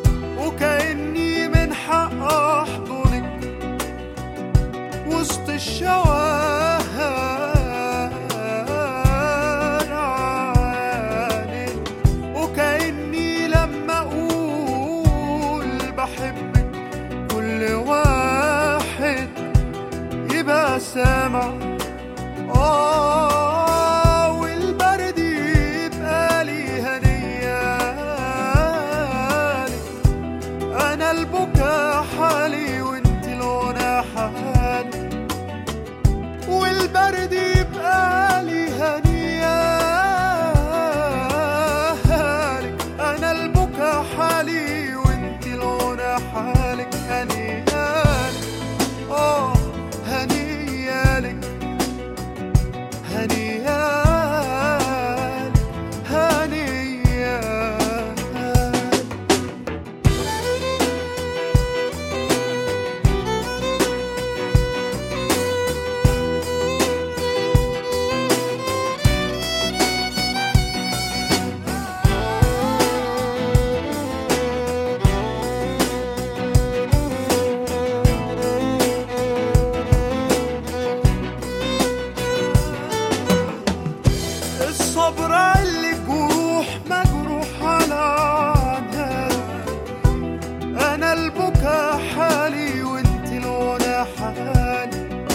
وكأني من حق أحضنك وسط الشوارع وكأني لما أقول بحبك كل واحد يبقى سامع آه والبرد يبقى لي هنيالي أنا البكا حالي وانت الغنى حالي والبرد يبقى لي هنيالي أنا البكا حالي وانت الغنى حالك هنيالي آه هنيالك هنيالك هنيالك الصبر اللي جروح مجروح على عنها انا البكا حالي وانت الغنى حالي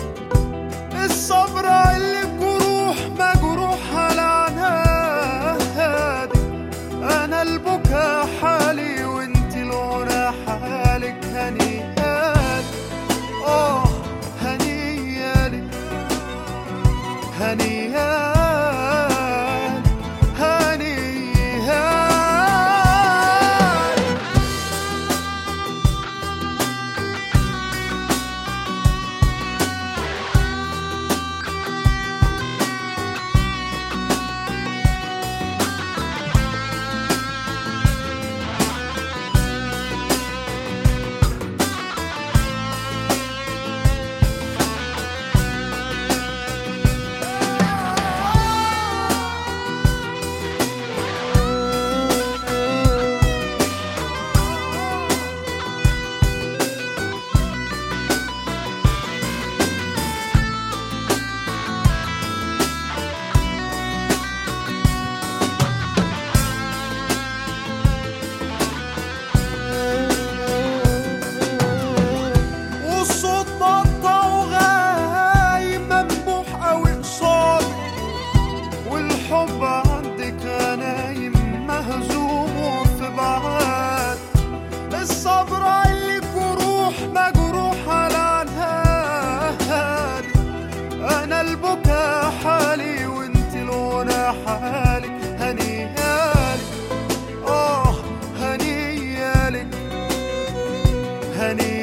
الصبر اللي جروح مجروح على عنها انا البكا حالي وانت الغنى حالك هنيالك اه هنيالك هنيهان هنيهان والصوت بطة وغايب منبوح قوي قصادي والحب عندك نايم مهزوم وفي بعاد الصبر اللي جروح مجروح على هادي انا البكا حالي وانت الغنى حالك هنيالك اه هنيالك هنيالك